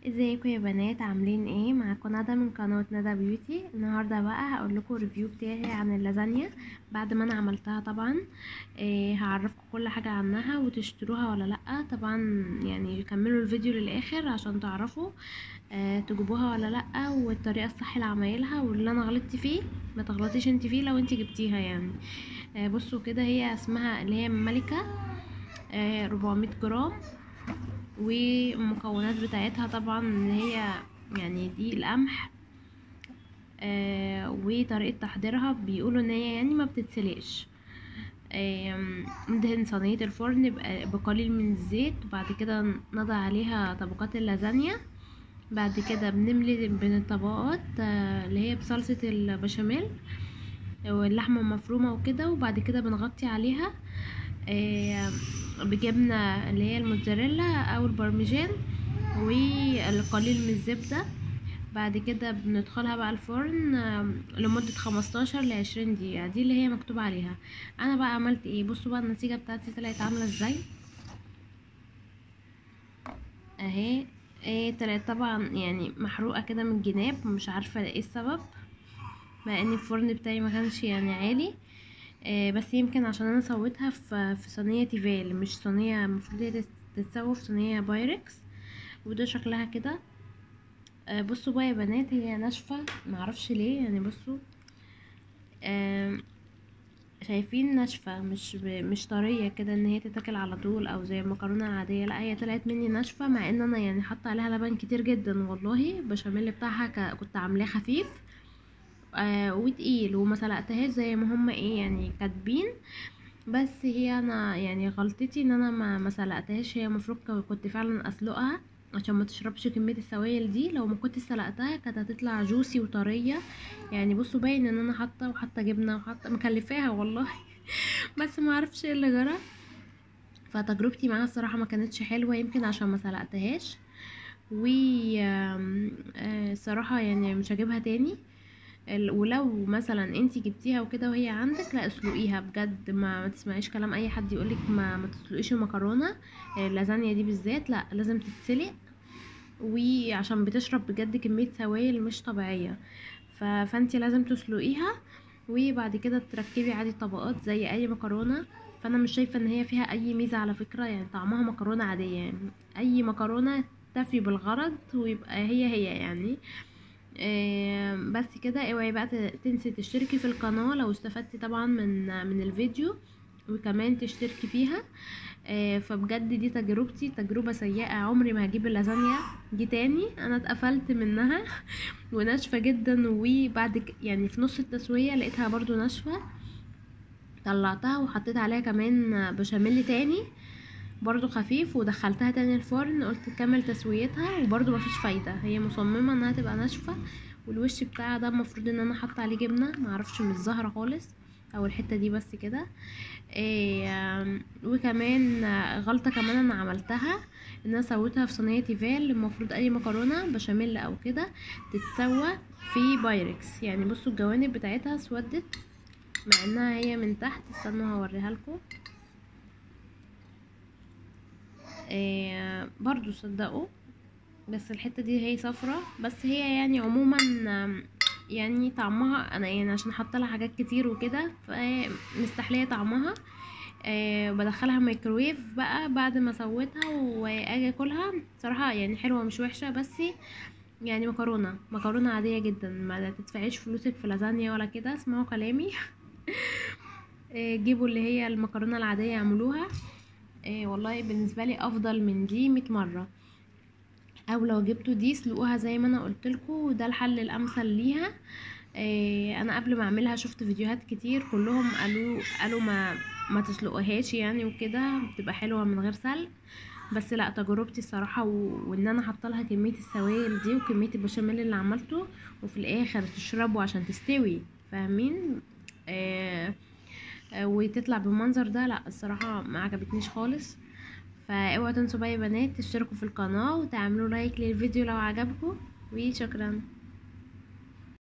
ازيكم يا بنات عاملين ايه معاكم ندى من قناه ندى بيوتي النهارده بقى هقول لكم ريفيو بتاعي عن اللازانيا بعد ما انا عملتها طبعا إيه هعرفكم كل حاجه عنها وتشتروها ولا لا طبعا يعني كملوا الفيديو للاخر عشان تعرفوا آه تجيبوها ولا لا والطريقه الصح لعمايلها واللي انا غلطت فيه ما تغلطيش انت فيه لو انت جبتيها يعني آه بصوا كده هي اسمها اللي هي ملكه آه 400 جرام والمكونات بتاعتها طبعا اللي هي يعني دي القمح آه وطريقة تحضيرها بيقولوا ان هي يعني ما بتتسلقش آه ندهن صينية الفرن بقليل من الزيت وبعد كده نضع عليها طبقات اللازانيا بعد كده بنملي بين الطبقات آه اللي هي بصلصة البشاميل واللحمة المفرومة وكده وبعد كده بنغطي عليها آه بجبنة اللي هي الموتزاريلا او البارميجان والقليل من الزبدة بعد كده بندخلها بقى الفرن لمدة خمستاشر لعشرين دقيقة دي اللي هي مكتوب عليها انا بقى عملت ايه بصوا بقى النتيجة بتاعتي طلعت عاملة ازاي اهي ايه طلعت طبعا يعني محروقة كده من الجناب مش عارفة ايه السبب مع ان الفرن بتاعي ما كانش يعني عالي آه بس يمكن عشان انا سويتها في في صينيه تيفال مش صينيه المفروض هي تتسوى في صينيه بايركس وده شكلها كده آه بصوا بقى يا بنات هي ناشفه معرفش ليه يعني بصوا آه شايفين ناشفه مش مش طريه كده ان هي تتاكل على طول او زي المكرونه العاديه لا هي طلعت مني ناشفه مع ان انا يعني حاطه عليها لبن كتير جدا والله البشاميل بتاعها كنت عاملاه خفيف آه وتقيل وما سلقتهاش زي ما هما ايه يعني كاتبين بس هي انا يعني غلطتي ان انا ما, ما سلقتهاش هي المفروض كنت فعلا اسلقها عشان ما تشربش كميه السوائل دي لو ما كنت سلقتها كانت هتطلع جوسي وطريه يعني بصوا باين ان انا حاطه وحاطه جبنه وحاطه مكلفاها والله بس ما اعرفش ايه اللي جرى فتجربتي معاها الصراحه ما كانتش حلوه يمكن عشان ما سلقتهاش و الصراحه يعني مش هجيبها تاني ولو مثلا انت جبتيها وكده وهي عندك لا اسلقيها بجد ما, ما تسمعيش كلام اي حد يقولك ما, ما تسلقيش المكرونه اللازانيا دي بالذات لا لازم تتسلق وعشان بتشرب بجد كميه سوائل مش طبيعيه فانت لازم تسلقيها وبعد كده تركبي عادي طبقات زي اي مكرونه فانا مش شايفه ان هي فيها اي ميزه على فكره يعني طعمها مكرونه عاديه يعني اي مكرونه تفي بالغرض ويبقى هي هي يعني آه بس كده اوعي بقى تنسي تشتركي في القناة لو استفدتي طبعا من من الفيديو وكمان تشتركي فيها آه فبجد دي تجربتي تجربة سيئة عمري ما هجيب اللازانيا دي تاني انا اتقفلت منها وناشفة جدا وبعد يعني في نص التسوية لقيتها برضو ناشفة طلعتها وحطيت عليها كمان بشاميل تاني برضو خفيف ودخلتها تاني الفرن قلت تكمل تسويتها وبرضو مفيش فايدة هي مصممة انها تبقى ناشفة والوش بتاعها ده المفروض ان انا حاطه عليه جبنة معرفش مش ظاهرة خالص او الحتة دي بس كده إيه وكمان غلطة كمان انا عملتها ان انا سويتها في صينية تيفال المفروض اي مكرونة بشاميل او كده تتسوى في بايركس يعني بصوا الجوانب بتاعتها اسودت مع انها هي من تحت استنوا هوريها لكم آه برضو صدقوا بس الحتة دي هي صفرة بس هي يعني عموما يعني طعمها انا يعني عشان حاطه لها حاجات كتير وكده فمستحليه طعمها آه بدخلها ميكرويف بقى بعد ما سويتها واجي اكلها صراحه يعني حلوه مش وحشه بس يعني مكرونه مكرونه عاديه جدا ما تدفعيش فلوسك في لازانيا ولا كده اسمعوا كلامي آه جيبوا اللي هي المكرونه العاديه اعملوها إيه والله بالنسبة لي افضل من دي مية مرة او لو جبتوا دي سلقوها زي ما انا قلتلكوا ده الحل الامثل ليها إيه انا قبل ما اعملها شفت فيديوهات كتير كلهم قالوا قالوا ما ما تسلقوهاش يعني وكده بتبقى حلوة من غير سلق بس لا تجربتي الصراحة و... وان انا حاطه لها كمية السوائل دي وكمية البشاميل اللي عملته وفي الاخر تشربه عشان تستوي فاهمين إيه وتطلع بالمنظر ده لا الصراحه ما عجبتنيش خالص فاوعوا تنسوا بقى يا بنات تشتركوا في القناه وتعملوا لايك للفيديو لو عجبكم وشكرا